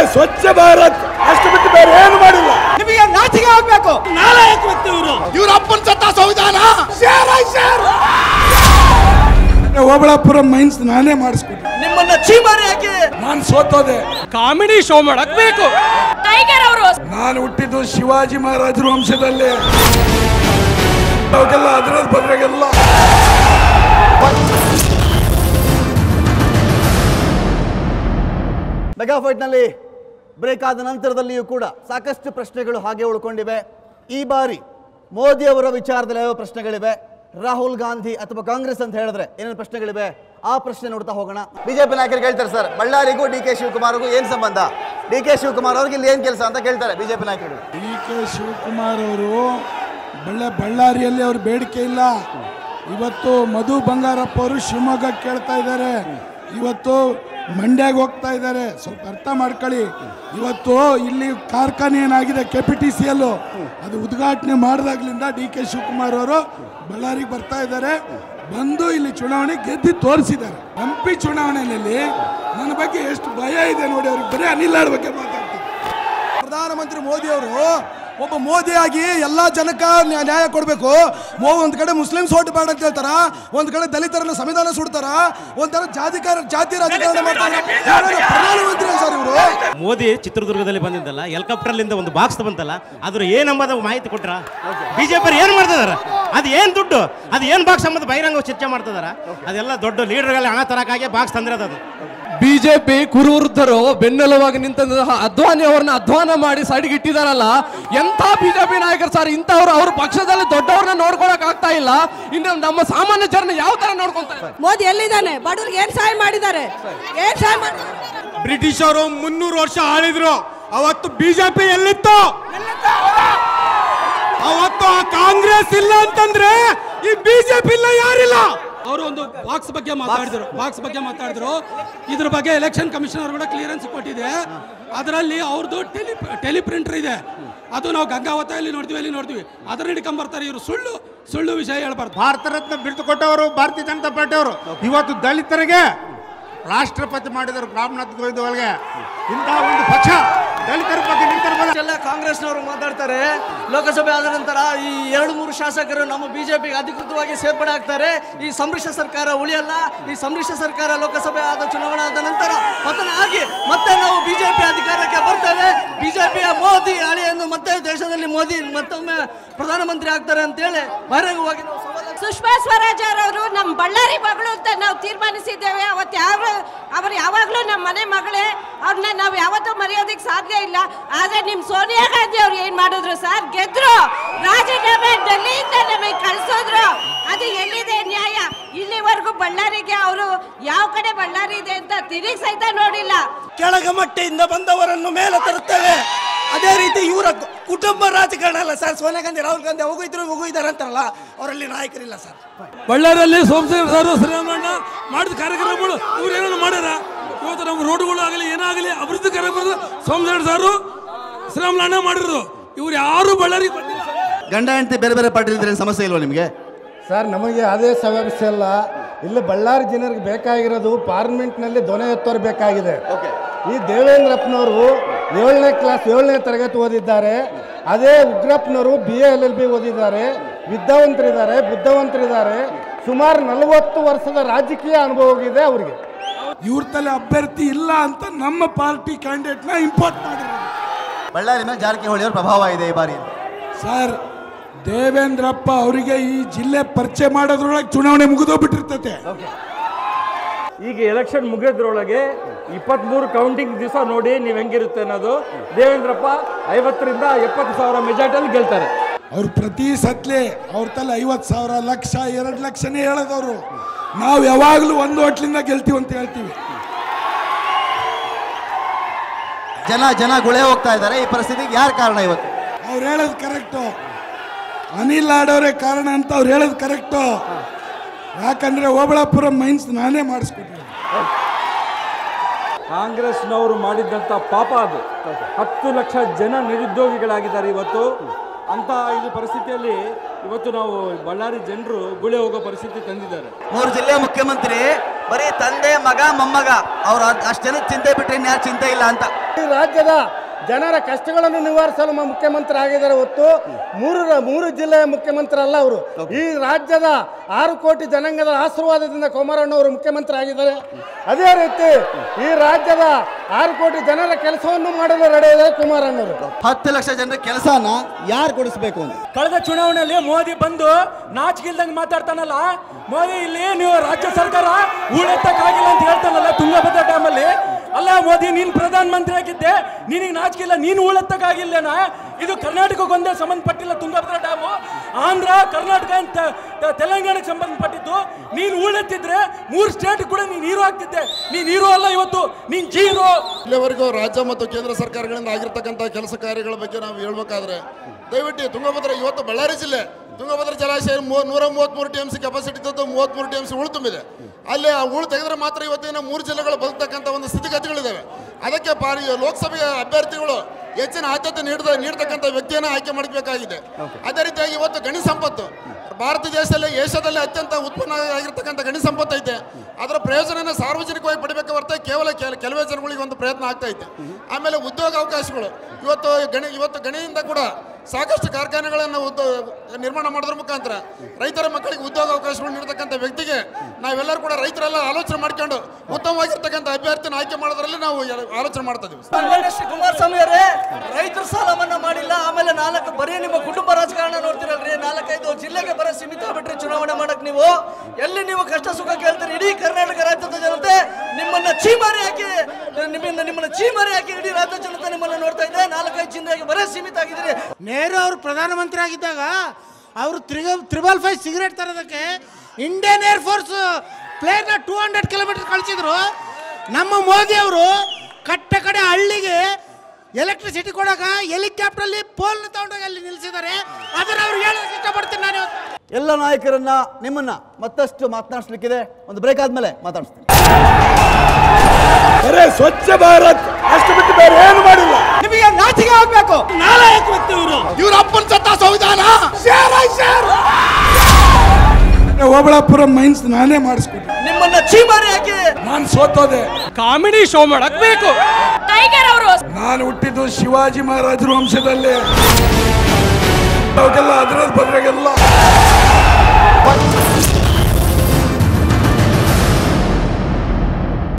ಸ್ವಚ್ಛ ಭಾರತ್ ಅಷ್ಟು ಬಿಟ್ಟು ಬೇರೆ ಏನು ಮಾಡಿಲ್ಲ ನಿಮಗೆ ನಾಚಿಕೆ ಆಗ್ಬೇಕು ನಾಲಾಯಕ ವ್ಯಕ್ತಿ ಇವರು ಇವ್ರ ಅಪ್ಪನ ಸತ್ತ ಸಂವಿಧಾನ ಓಬಳಾಪುರ ಮೈನ್ಸ್ ನಾನೇ ಮಾಡಿಸ್ಕೊಟ್ಟೆ ನಿಮ್ಮನ್ನ ಚೀಮಾರಿ ಹಾಕಿ ನಾನು ಸೋತೋದೆ ಕಾಮಿಡಿ ಶೋ ಮಾಡಕ್ ಬೇಕು ಟೈಗರ್ ಅವರು ನಾನು ಹುಟ್ಟಿದ್ದು ಶಿವಾಜಿ ಮಹಾರಾಜರ ವಂಶದಲ್ಲಿ ಅವಕ್ಕೆಲ್ಲ ಅದ್ರಲ್ಲಿ ಬದ್ರಾಗೆಲ್ಲ ಮೆಗಾ ಫೈಟ್ನಲ್ಲಿ ಬ್ರೇಕ್ ಆದ ನಂತರದಲ್ಲಿಯೂ ಕೂಡ ಸಾಕಷ್ಟು ಪ್ರಶ್ನೆಗಳು ಹಾಗೆ ಉಳ್ಕೊಂಡಿವೆ ಈ ಬಾರಿ ಮೋದಿ ಅವರ ವಿಚಾರದಲ್ಲಿ ಯಾವ ಪ್ರಶ್ನೆಗಳಿವೆ ರಾಹುಲ್ ಗಾಂಧಿ ಅಥವಾ ಕಾಂಗ್ರೆಸ್ ಅಂತ ಹೇಳಿದ್ರೆ ಏನೇನು ಪ್ರಶ್ನೆಗಳಿವೆ ಆ ಪ್ರಶ್ನೆ ನೋಡ್ತಾ ಹೋಗೋಣ ಬಿಜೆಪಿ ನಾಯಕರು ಕೇಳ್ತಾರೆ ಸರ್ ಬಳ್ಳಾರಿಗೂ ಡಿ ಕೆ ಶಿವಕುಮಾರ್ಗೂ ಏನ್ ಸಂಬಂಧ ಡಿ ಕೆ ಶಿವಕುಮಾರ್ ಅವ್ರಿಗೆ ಇಲ್ಲಿ ಏನ್ ಕೆಲಸ ಅಂತ ಕೇಳ್ತಾರೆ ಬಿಜೆಪಿ ನಾಯಕರು ಡಿ ಕೆ ಶಿವಕುಮಾರ್ ಅವರು ಬಳ್ಳ ಬಳ್ಳಾರಿಯಲ್ಲಿ ಅವ್ರ ಬೇಡಿಕೆ ಇಲ್ಲ ಇವತ್ತು ಮಧು ಬಂಗಾರಪ್ಪ ಅವರು ಶಿವಮೊಗ್ಗ ಕೇಳ್ತಾ ಇದ್ದಾರೆ ಇವತ್ತು ಮಂಡ್ಯಾಗ ಹೋಗ್ತಾ ಇದ್ದಾರೆ ಸ್ವಲ್ಪ ಅರ್ಥ ಮಾಡ್ಕೊಳ್ಳಿ ಇವತ್ತು ಇಲ್ಲಿ ಕಾರ್ಖಾನೆ ಏನಾಗಿದೆ ಕೆ ಪಿ ಟಿ ಸಿ ಎಲ್ಲು ಅದು ಉದ್ಘಾಟನೆ ಮಾಡಿದಾಗ್ಲಿಂದ ಡಿ ಕೆ ಶಿವಕುಮಾರ್ ಅವರು ಬಳ್ಳಾರಿಗೆ ಬರ್ತಾ ಇದ್ದಾರೆ ಬಂದು ಇಲ್ಲಿ ಚುನಾವಣೆ ಗೆದ್ದು ತೋರಿಸಿದ್ದಾರೆ ಹಂಪಿ ಚುನಾವಣೆಯಲ್ಲಿ ನನ್ನ ಬಗ್ಗೆ ಎಷ್ಟು ಭಯ ಇದೆ ನೋಡಿ ಅವ್ರಿಗೆ ಬರೀ ಅನಿಲ್ ಬಗ್ಗೆ ಮಾತಾಡ್ತಾರೆ ಪ್ರಧಾನಮಂತ್ರಿ ಮೋದಿ ಅವರು ಒಬ್ಬ ಮೋದಿಯಾಗಿ ಎಲ್ಲಾ ಜನಕ್ಕ ನ್ಯಾ- ನ್ಯಾಯ ಕೊಡಬೇಕು ಮೋ ಒಂದ್ ಕಡೆ ಮುಸ್ಲಿಮ್ಸ್ ಓಟ್ ಬೇಡ ಅಂತ ಹೇಳ್ತಾರ ಒಂದ್ ಕಡೆ ದಲಿತರನ್ನ ಸಂವಿಧಾನ ಸುಡ್ತಾರ ಒಂಥರ ಜಾತಿಕಾರ ಜಾತಿ ರಾಜಕಾರಣ ಮಾಡ್ತಾರ ಯಾರು ಪ್ರಧಾನಮಂತ್ರಿ ಸರ್ ಇವರು ಮೋದಿ ಚಿತ್ರದುರ್ಗದಲ್ಲಿ ಬಂದಿದ್ದಲ್ಲ ಹೆಲಿಕಾಪ್ಟರ್ಲಿಂದ ಒಂದು ಬಾಕ್ಸ್ ಬಂತಲ್ಲ ಅದ್ರ ಏನಂಬದ ಮಾಹಿತಿ ಕೊಟ್ರ ಬಿಜೆಪಿ ಏನ್ ಮಾಡ್ತಿದಾರ ಅದು ಏನ್ ದುಡ್ಡು ಅದು ಏನ್ ಬಾಕ್ಸ್ ಅಂಬದು ಬಹಿರಂಗ ಚರ್ಚೆ ಮಾಡ್ತಿದಾರ ಅದೆಲ್ಲ ದೊಡ್ಡ ಲೀಡರ್ಗಳ ಹಣ ತರಕಾಗಿ ಬಾಕ್ಸ್ ತಂದಿರೋದು ಅದು ಬಿಜೆಪಿ ಕುರುವೃದ್ಧರು ಬೆನ್ನೆಲುವಾಗಿ ನಿಂತಹ ಅದ್ವಾನಿ ಅವ್ರನ್ನ ಅಧ್ವಾನ ಮಾಡಿ ಸೈಡ್ಗೆ ಇಟ್ಟಿದಾರಲ್ಲ ಎಂಥ ಬಿಜೆಪಿ ನಾಯಕರು ಸರ್ ಇಂಥವ್ರು ಅವ್ರ ಪಕ್ಷದಲ್ಲಿ ದೊಡ್ಡವ್ರನ್ನ ನೋಡ್ಕೊಳಕ್ ಆಗ್ತಾ ಇಲ್ಲ ಇನ್ನು ನಮ್ಮ ಸಾಮಾನ್ಯ ಜನನ ಯಾವ ತರ ನೋಡ್ಕೊಂತಾರೆ ಮೋದಿ ಎಲ್ಲಿದ್ದಾನೆ ಬಡವ್ರಿಗೆ ಏನ್ ಸಹಾಯ ಮಾಡಿದ್ದಾರೆ ಏನ್ ಸಹಾಯ ಮಾಡಿದ್ದಾರೆ ಬ್ರಿಟಿಷ್ ಅವರು ಮುನ್ನೂರು ವರ್ಷ ಆಳಿದ್ರು ಅವತ್ತು ಬಿಜೆಪಿ ಎಲ್ಲಿತ್ತು ಅವತ್ತು ಆ ಕಾಂಗ್ರೆಸ್ ಇಲ್ಲ ಅಂತಂದ್ರೆ ಈ ಬಿಜೆಪಿ ಇಲ್ಲ ಯಾರಿಲ್ಲ ಅವರು ಒಂದು ಬಾಕ್ಸ್ ಬಗ್ಗೆ ಮಾತಾಡಿದ್ರು ಬಾಕ್ಸ್ ಬಗ್ಗೆ ಮಾತಾಡಿದ್ರು ಇದ್ರ ಬಗ್ಗೆ ಎಲೆಕ್ಷನ್ ಕಮಿಷನರ್ ಕೂಡ ಕ್ಲಿಯರೆನ್ಸ್ ಕೊಟ್ಟಿದೆ ಅದರಲ್ಲಿ ಅವ್ರದ್ದು ಟೆಲಿ ಟೆಲಿಪ್ರಿಂಟರ್ ಇದೆ ಅದು ನಾವು ಗಂಗಾವತಿಯಲ್ಲಿ ನೋಡ್ತೀವಿ ಅಲ್ಲಿ ನೋಡ್ತೀವಿ ಅದನ್ನ ಹಿಡ್ಕೊಂಬರ್ತಾರೆ ಇವರು ಸುಳ್ಳು ಸುಳ್ಳು ವಿಷಯ ಹೇಳ್ಬಾರ್ದು ಭಾರತ ರತ್ನ ಬಿರುದು ಕೊಟ್ಟವರು ಭಾರತೀಯ ಜನತಾ ಪಾರ್ಟಿಯವರು ಇವತ್ತು ದಲಿತರಿಗೆ ರಾಷ್ಟ್ರಪತಿ ಮಾಡಿದರು ರಾಮನಾಥ್ ಕೋವಿಂದ್ ಒಳಗೆ ಇಂತಹ ಒಂದು ಪಕ್ಷ ದಲಿತರ ಬಗ್ಗೆ ನಿಂತರ ಎಲ್ಲ ಕಾಂಗ್ರೆಸ್ನವರು ಮಾತಾಡ್ತಾರೆ ಲೋಕಸಭೆ ಆದ ನಂತರ ಈ ಎರಡು ಮೂರು ಶಾಸಕರು ನಮ್ಮ ಬಿಜೆಪಿಗೆ ಅಧಿಕೃತವಾಗಿ ಸೇರ್ಪಡೆ ಆಗ್ತಾರೆ ಈ ಸಮ್ಮಿಶ್ರ ಸರ್ಕಾರ ಉಳಿಯಲ್ಲ ಈ ಸಮ್ಮಿಶ್ರ ಸರ್ಕಾರ ಲೋಕಸಭೆ ಆದ ಚುನಾವಣೆ ಆದ ನಂತರ ಪತನ ಆಗಿ ಮತ್ತೆ ನಾವು ಬಿಜೆಪಿ ಅಧಿಕಾರಕ್ಕೆ ಬರ್ತೇವೆ ಬಿಜೆಪಿಯ ಮೋದಿ ಅಳಿಯನ್ನು ಮತ್ತೆ ದೇಶದಲ್ಲಿ ಮೋದಿ ಮತ್ತೊಮ್ಮೆ ಪ್ರಧಾನಮಂತ್ರಿ ಆಗ್ತಾರೆ ಅಂತೇಳಿ ಬಹಿರಂಗವಾಗಿ ನಾವು ಸವಾಲು ಸುಷ್ಮಾ ಸ್ವರಾಜ್ ಅವರು ನಮ್ಮ ಬಳ್ಳಾರಿ ಮಗಳು ಅಂತ ನಾವು ತೀರ್ಮಾನಿಸಿದ್ದೇವೆ ಅವತ್ತು ಯಾವ ಅವ್ರು ಯಾವಾಗಲೂ ನಮ್ಮ ಮನೆ ಮಗಳೇ ಅವ್ರನ್ನ ನಾವು ಯಾವತ್ತೂ ಮರೆಯೋದಕ್ಕೆ ಸಾಧ್ಯ ಇಲ್ಲ ಆದ್ರೆ ನಿಮ್ ಸೋನಿಯಾ ಗಾಂಧಿ ಅವ್ರು ಏನ್ ಮಾಡಿದ್ರು ಸರ್ ಗೆದ್ರು ರಾಜೀನಾಮೆ ಡೆಲ್ಲಿಯಿಂದ ನಮಗೆ ಕಳ್ಸೋದ್ರು ಅದು ಎಲ್ಲಿದೆ ನ್ಯಾಯ ಇಲ್ಲಿವರೆಗೂ ಬಳ್ಳಾರಿಗೆ ಅವರು ಯಾವ ಕಡೆ ಬಳ್ಳಾರಿ ಇದೆ ಅಂತ ತಿರುಗಿ ಸಹಿತ ನೋಡಿಲ್ಲ ಕೆಳಗಮಟ್ಟೆಯಿಂದ ಬಂದವರನ್ನು ಮೇಲೆ ತರುತ್ತೇವೆ ಅದೇ ರೀತಿ ಇವರ ಕುಟುಂಬ ರಾಜಕಾರಣ ಅಲ್ಲ ಸರ್ ಸೋನಿಯಾ ಗಾಂಧಿ ರಾಹುಲ್ ಗಾಂಧಿ ಹೋಗು ಇದ್ರು ಹೋಗು ಇದಾರೆ ಅಂತಾರಲ್ಲ ಅವರಲ್ಲಿ ನಾಯಕರಿಲ್ಲ ಸರ್ ಬಳ್ಳಾರಿಯಲ್ಲಿ ಸೋಮಶೇಖರ ಸರ್ ಶ್ರೀರಾಮಣ್ಣ ಮಾಡಿದ ಕಾರ್ಯಕ್ರಮಗಳು ಇವ್ರು ಏನೇನು ಮಾಡ್ಯಾರ ಇವತ್ತು ನಮ್ಮ ರೋಡ್ಗಳು ಆಗಲಿ ಏನಾಗಲಿ ಅಭಿವೃದ್ಧಿ ಕಾರ್ಯಕ್ರಮ ಸೋಮಶೇಖರ ಸಾರು ಶ್ರೀರಾಮಣ್ಣ ಮಾಡಿರೋದು ಇವ್ರು ಯಾರು ಬಳ್ಳಾರಿಗೆ ಬಂದಿಲ್ಲ ಗಂಡ ಹೆಂಡತಿ ಬೇರೆ ಬೇರೆ ಪಾರ್ಟಿ ಇದ್ರೆ ಸಮಸ್ಯೆ ಇಲ್ವಾ ನಿಮಗೆ ಸರ್ ನಮಗೆ ಅದೇ ಸಮಸ್ಯೆ ಅಲ್ಲ ಇಲ್ಲಿ ಬಳ್ಳಾರಿ ಜನರಿಗೆ ಬೇಕಾಗಿರೋದು ಪಾರ್ಲಿಮೆಂಟ್ನಲ್ಲಿ ದೊನೆ ಎತ್ತೋರು ಬೇಕಾಗಿದೆ ಈ ದೇವೇಂದ್ರಪ್ಪನವರು ಏಳನೇ ಕ್ಲಾಸ್ ಏಳನೇ ತರಗತಿ ಓದಿದ್ದಾರೆ ಅದೇ ಉಗ್ರಪ್ಪನವರು B A L L B ಓದಿದ್ದಾರೆ ವಿದ್ಯಾವಂತರಿದ್ದಾರೆ ಬುದ್ಧವಂತರಿದ್ದಾರೆ ಸುಮಾರು ನಲವತ್ತು ವರ್ಷದ ರಾಜಕೀಯ ಅನುಭವ ಇದೆ ಅವರಿಗೆ ಇವ್ರ ತಲೆ ಅಭ್ಯರ್ಥಿ ಇಲ್ಲ ಅಂತ ನಮ್ಮ ಪಾರ್ಟಿ ಕ್ಯಾಂಡಿಡೇಟ್ನ ಇಂಪೋರ್ಟ್ ಮಾಡಿರೋದು ಬಳ್ಳಾರಿ ಮೇಲೆ ಜಾರಕಿಹೊಳಿ ಅವರ ಪ್ರಭಾವ ಇದೆ ಈ ಬಾರಿ ಸರ್ ದೇವೇಂದ್ರಪ್ಪ ಅವರಿಗೆ ಈ ಜಿಲ್ಲೆ ಪರಿಚಯ ಮಾಡೋದ್ರೊಳಗೆ ಚುನಾವಣೆ ಮುಗಿದೋಗ್ಬಿಟ್ಟಿರ್ತತೆ ಈಗ ಎಲೆಕ್ಷನ್ ಮುಗಿಯೋದ್ರೊಳಗೆ ಇಪ್ಪತ್ಮೂರು ಕೌಂಟಿಂಗ್ ದಿವಸ ನೋಡಿ ನೀವು ಹೆಂಗಿರುತ್ತೆ ಅನ್ನೋದು ದೇವೇಂದ್ರಪ್ಪ ಐವತ್ತರಿಂದ ಎಪ್ಪತ್ತು ಸಾವಿರ ಮೆಜಾರಿಟಿಯಲ್ಲಿ ಗೆಲ್ತಾರೆ ಅವ್ರು ಪ್ರತಿ ಸತ್ಲೆ ಅವ್ರ ತಲೆ ಐವತ್ತು ಸಾವಿರ ಲಕ್ಷ ಎರಡು ಲಕ್ಷನೇ ಹೇಳೋದವ್ರು ನಾವು ಯಾವಾಗಲೂ ಒಂದು ಹೋಟ್ಲಿಂದ ಗೆಲ್ತೀವಿ ಅಂತ ಹೇಳ್ತೀವಿ ಜನ ಜನ ಗುಳೆ ಹೋಗ್ತಾ ಇದ್ದಾರೆ ಈ ಪರಿಸ್ಥಿತಿಗೆ ಯಾರು ಕಾರಣ ಇವತ್ತು ಅವ್ರು ಹೇಳೋದು ಕರೆಕ್ಟು ಅನಿಲ್ ಆಡೋರೇ ಕಾರಣ ಅಂತ ಅವ್ರು ಹೇಳೋದು ಕರೆಕ್ಟು ಯಾಕಂದ್ರೆ ಓಬಳಾಪುರ ಮೈನ್ಸ್ ನಾನೇ ಮಾಡಿಸ್ಕೊಟ್ಟಿದ್ದೀನಿ ಕಾಂಗ್ರೆಸ್ನವರು ಮಾಡಿದ್ದಂಥ ಪಾಪ ಅದು ಹತ್ತು ಲಕ್ಷ ಜನ ನಿರುದ್ಯೋಗಿಗಳಾಗಿದ್ದಾರೆ ಇವತ್ತು ಅಂತ ಇದು ಪರಿಸ್ಥಿತಿಯಲ್ಲಿ ಇವತ್ತು ನಾವು ಬಳ್ಳಾರಿ ಜನರು ಗುಳೆ ಹೋಗೋ ಪರಿಸ್ಥಿತಿ ತಂದಿದ್ದಾರೆ ಮೂರು ಜಿಲ್ಲೆ ಮುಖ್ಯಮಂತ್ರಿ ಬರೀ ತಂದೆ ಮಗ ಮೊಮ್ಮಗ ಅವ್ರ ಅಷ್ಟು ಜನಕ್ಕೆ ಚಿಂತೆ ಬಿಟ್ರೆ ಇನ್ಯಾರು ಚಿಂತೆ ಇಲ್ಲ ಅಂತ ಈ ರಾಜ್ಯದ ಜನರ ಕಷ್ಟಗಳನ್ನು ನಿವಾರಿಸಲು ಮ- ಮುಖ್ಯಮಂತ್ರಿ ಆಗಿದ್ದಾರೆ ಹೊತ್ತು ಮೂರು ರ- ಮೂರು ಜಿಲ್ಲೆಯ ಮುಖ್ಯಮಂತ್ರಿ ಅಲ್ಲ ಅವರು ಈ ರಾಜ್ಯದ ಆರು ಕೋಟಿ ಜನಾಂಗದ ಆಶೀರ್ವಾದದಿಂದ ಕುಮಾರಣ್ಣವರು ಮುಖ್ಯಮಂತ್ರಿ ಆಗಿದ್ದಾರೆ ಅದೇ ರೀತಿ ಈ ರಾಜ್ಯದ ಆರು ಕೋಟಿ ಜನರ ಕೆಲಸವನ್ನು ಮಾಡಲು ರೆಡಿ ಇದೆ ಕುಮಾರಣ್ಣವರು ಹತ್ತು ಲಕ್ಷ ಜನರ ಕೆಲಸನ ಯಾರು ಕೊಡಿಸ್ಬೇಕು ಅಂತ ಕಳೆದ ಚುನಾವಣೆಯಲ್ಲಿ ಮೋದಿ ಬಂದು ನಾಚಿಕಿಲ್ದಂಗೆ ಮಾತಾಡ್ತಾನಲ್ಲ ಮೋದಿ ಇಲ್ಲಿ ನೀವು ರಾಜ್ಯ ಸರ್ಕಾರ ಹೂಳೆತ್ತಕ್ಕಾಗಿಲ್ಲ ಅಂತ ಹೇಳ್ತಾನಲ್ಲ ತುಂಗಭದ್ರಾ ಡ್ಯಾಮಲ್ಲಿ ಅಲ್ಲ ಮೋದಿ ನೀನು ಪ್ರಧಾನ ಮಂತ್ರಿ ಆಗಿದ್ದೆ ನಿನಗೆ ನಾಚಿಕಿಲ್ಲ ನೀನು ಹೂಳೆತ್ತಕ್ಕಾಗಿಲ್ಲೇನಾ ಇದು ಕರ್ನಾಟಕಕ್ಕೊಂದೇ ಸಂಬಂಧಪಟ್ಟಿಲ್ಲ ತುಂಗಭದ್ರಾ ಡ್ಯಾಮು ಆಂಧ್ರ ಕರ್ನಾಟಕ ಅಂತ ತ- ತೆಲಂಗಾಣಕ್ಕೆ ಸಂಬಂಧಪಟ್ಟಿದ್ದು ನೀನು ಹೂಳೆತ್ತಿದ್ರೆ ಮೂರು ಸ್ಟೇಟ್ ಕೂಡ ನೀನು ಹೀರೋ ಆಗ್ತಿದ್ದೆ ನೀನು ಹೀರೋ ಅಲ್ಲ ಇವತ್ತು ನೀನು ಜೀರೋ ಇಲ್ಲಿವರೆಗೂ ರಾಜ್ಯ ಮತ್ತು ಕೇಂದ್ರ ಸರ್ಕಾರಗಳಿಂದ ಆಗಿರ್ತಕ್ಕಂಥ ಕೆಲಸ ಕಾರ್ಯಗಳ ಬಗ್ಗೆ ನಾವು ಹೇಳ್ಬೇಕಾದ್ರೆ ದಯವಿಟ್ಟು ತುಂಗಭದ್ರಾ ಇವತ್ತು ಬಳ್ಳಾರಿ ಜಿಲ್ಲೆ ತುಂಗಭದ್ರಾ ಜಲಾಶಯ ಮೂ- ನೂರ ಮೂವತ್ತ್ಮೂರು ಟಿ ಎಂ ಸಿ ಕೆಪಾಸಿಟಿ ಇದ್ದದ್ದು ಮೂವತ್ತ್ಮೂರು ಟಿ ಎಂ ಸಿ ಉಳು ತುಂಬಿದೆ ಅಲ್ಲಿ ಆ ಉಳು ತೆಗೆದ್ರೆ ಮಾತ್ರ ಇವತ್ತಿನ ಮೂರು ಜಿಲ್ಲೆಗಳು ಬದುಕ್ತಕ್ಕಂಥ ಒಂದು ಸ್ಥಿತಿಗತಿಗಳಿದ್ದಾವೆ ಅದಕ್ಕೆ ಪಾರಿ ಲೋಕಸಭೆಯ ಅಭ್ಯರ್ಥಿಗಳು ಹೆಚ್ಚಿನ ಆದ್ಯತೆ ನೀಡಿದ ನೀಡತಕ್ಕಂಥ ವ್ಯಕ್ತಿಯನ್ನು ಆಯ್ಕೆ ಮಾಡಬೇಕಾಗಿದೆ ಅದೇ ರೀತಿಯಾಗಿ ಇವತ್ತು ಗಣಿ ಸಂಪತ್ತು ಭಾರತ ದೇಶದಲ್ಲಿ ಏಷ್ಯಾದಲ್ಲಿ ಅತ್ಯಂತ ಉತ್ಪನ್ನ ಆಗಿರ್ತಕ್ಕಂಥ ಗಣಿ ಸಂಪತ್ತು ಐತೆ ಅದರ ಪ್ರಯೋಜನನ ಸಾರ್ವಜನಿಕವಾಗಿ ಪಡಿಬೇಕು ಹೊರತು ಕೇವಲ ಕೆಲ ಕೆಲವೇ ಜನಗಳಿಗೆ ಒಂದು ಪ್ರಯತ್ನ ಆಗ್ತಾ ಐತೆ ಆಮೇಲೆ ಉದ್ಯೋಗ ಅವಕಾಶಗಳು ಇವತ್ತು ಗಣಿ ಇವತ್ತು ಗಣಿಯಿಂದ ಕೂಡ ಸಾಕಷ್ಟು ಕಾರ್ಖಾನೆಗಳನ್ನು ಉದ್ದ ನಿರ್ಮಾಣ ಮಾಡೋದ್ರ ಮುಖಾಂತರ ರೈತರ ಮಕ್ಕಳಿಗೆ ಉದ್ಯೋಗ ಅವಕಾಶಗಳು ನೀಡತಕ್ಕಂಥ ವ್ಯಕ್ತಿಗೆ ನಾವೆಲ್ಲರೂ ಕೂಡ ರೈತರೆಲ್ಲ ಆಲೋಚನೆ ಮಾಡ್ಕೊಂಡು ಉತ್ತಮವಾಗಿರ್ತಕ್ಕಂಥ ಅಭ್ಯರ್ಥಿನ ಆಯ್ಕೆ ಮಾಡೋದ್ರಲ್ಲಿ ನಾವು ಎಲ್- ಆಲೋಚನೆ ಮಾಡ್ತಾ ಇದೀವಿ ಮಾನ್ಯ ಶ್ರೀ ಕುಮಾರಸ್ವಾಮಿ ಅವರೇ ರೈತರ ಸಾಲ ಮನ್ನಾ ಮಾಡಿಲ್ಲ ಆಮೇಲೆ ನಾಲ್ಕು ಬರೀ ನಿಮ್ಮ ಕುಟುಂಬ ರಾಜಕಾರಣ ನೋಡ್ತಿರಲ್ರಿ ನಾಲ್ಕೈದು ಜಿಲ್ಲೆಗೆ ಬರೋ ಸೀಮಿತ ಬಿಟ್ರಿ ಚುನಾವಣೆ ಮಾಡಕ್ ನೀವು ಎಲ್ಲಿ ನೀವು ಕಷ್ಟ ಸುಖ ಕೇಳ್ತೀರಿ ಇಡೀ ಕರ್ನಾಟಕ ರಾಜ್ಯದ ಜನತೆ ನಿಮ್ಮನ್ನ ಚೀಮಾರಿ ಹಾಕಿ ನಿಮ್ಮನ್ನ ನಿಮ್ಮನ್ನ ಚೀಮಾರಿ ಹಾಕಿ ಇಡೀ ರಾಜ್ಯ ಜನತೆ ನಿಮ್ಮನ್ನ ನೋಡ್ತಾ ಇದೆ ನಾಲ್ಕೈದು ಜಿಲ್ಲೆಗೆ ಬರೇ ಸೀಮಿತ ಆಗಿದ್ದೀರಿ ನೆಹರು ಅವರು ಪ್ರಧಾನಮಂತ್ರಿ ಆಗಿದ್ದಾಗ ಅವರು ತ್ರಿಗ ತ್ರಿಬಲ್ ಫೈವ್ ಸಿಗರೇಟ್ ತರೋದಕ್ಕೆ ಇಂಡಿಯನ್ ಏರ್ ಫೋರ್ಸ್ ಪ್ಲೇನ್ನ ಟೂ ಹಂಡ್ರೆಡ್ ಕಿಲೋಮೀಟರ್ ಕಳಿಸಿದ್ರು ನಮ್ಮ ಮೋದಿ ಅವರು ಕಟ್ಟ ಕಡೆ ಹಳ್ಳಿಗೆ ಎಲೆಕ್ಟ್ರಿಸಿಟಿ ಕೊಡಾಕ ಹೆಲಿಕಾಪ್ಟರ್ಲಿ ಪೋಲ್ ತಗೊಂಡೋಗಿ ಅಲ್ಲಿ ನಿಲ್ಲಿಸಿದ್ದಾರೆ ಅದನ್ನ ಅವ್ರು ಹೇಳೋದಕ್ಕೆ ಇಷ್ಟಪಡ್ತೀನಿ ನಾನು ಇವತ್ತು. ಎಲ್ಲ ನಾಯಕರನ್ನ ನಿಮ್ಮನ್ನ ಮತ್ತಷ್ಟು ಮಾತನಾಡಿಸ್ಲಿಕ್ಕಿದೆ ಒಂದು ಬ್ರೇಕ್ ಆದ್ಮೇಲೆ ಮಾತಾಡಿಸ್ತೀನಿ ಬರೇ ಸ್ವಚ್ಛ ಭಾರತ್ ಅಷ್ಟು ಬಿಟ್ಟು ಬೇರೆ ಏನು ಮಾಡಿಲ್ಲ ನಿಮಗೆ ನಾಚಿಕೆ ಆಗ್ಬೇಕು ನಾಲಾಯಕ ವ್ಯಕ್ತಿ ಇವರು ಇವ್ರ ಅಪ್ಪನ ಸತ್ತ ಸಂವಿಧಾನ ಓಬಳಾಪುರ ಮೈನ್ಸ್ ನಾನೇ ಮಾಡಿಸ್ಕೊಟ್ಟೆ ನಿಮ್ಮನ್ನ ಚೀಮಾರಿ ಹಾಕಿ ನಾನು ಸೋತೋದೆ ಕಾಮಿಡಿ ಶೋ ಮಾಡಕ್ ಬೇಕು ಟೈಗರ್ ಅವರು ನಾನು ಹುಟ್ಟಿದ್ದು ಶಿವಾಜಿ ಮಹಾರಾಜರ ವಂಶದಲ್ಲಿ ಅವಕ್ಕೆಲ್ಲ ಅದರ ಬದ್ರಾಗೆಲ್ಲ